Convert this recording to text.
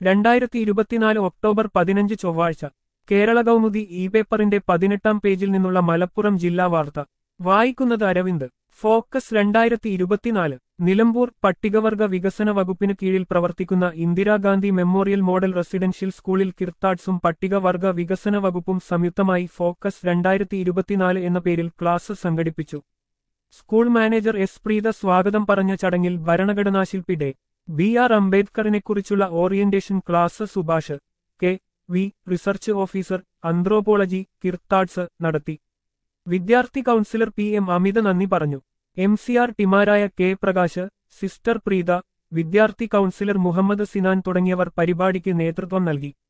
രണ്ടായിരത്തി ഇരുപത്തിനാല് ഒക്ടോബർ പതിനഞ്ച് ചൊവ്വാഴ്ച കേരള കൗമുദി ഇ പേപ്പറിന്റെ പതിനെട്ടാം പേജിൽ നിന്നുള്ള മലപ്പുറം ജില്ലാ വാർത്ത വായിക്കുന്നത് അരവിന്ദ് ഫോക്കസ് രണ്ടായിരത്തി ഇരുപത്തിനാല് നിലമ്പൂർ പട്ടികവർഗ വികസന വകുപ്പിന് കീഴിൽ പ്രവർത്തിക്കുന്ന ഇന്ദിരാഗാന്ധി മെമ്മോറിയൽ മോഡൽ റെസിഡൻഷ്യൽ സ്കൂളിൽ കിർത്താഡ്സും പട്ടികവർഗ വികസന വകുപ്പും സംയുക്തമായി ഫോക്കസ് രണ്ടായിരത്തി ഇരുപത്തിനാല് എന്ന പേരിൽ ക്ലാസ് സംഘടിപ്പിച്ചു സ്കൂൾ മാനേജർ എസ് പ്രീത സ്വാഗതം പറഞ്ഞ ചടങ്ങിൽ ഭരണഘടനാശില്പി ഡെ ബി ആർ അംബേദ്കറിനെക്കുറിച്ചുള്ള orientation class Subhash K V research officer anthropology KIRTADS നടത്തി വിദ്യാർത്ഥി കൗൺസിലർ പി എം അമിത നന്ദി പറഞ്ഞു എം സി ആർ ടിമാരായ കെ പ്രകാശ് സിസ്റ്റർ പ്രീത വിദ്യാർത്ഥി കൗൺസിലർ മുഹമ്മദ് സിനാൻ തുടങ്ങിയവർ പരിപാടിക്ക് നേതൃത്വം നൽകി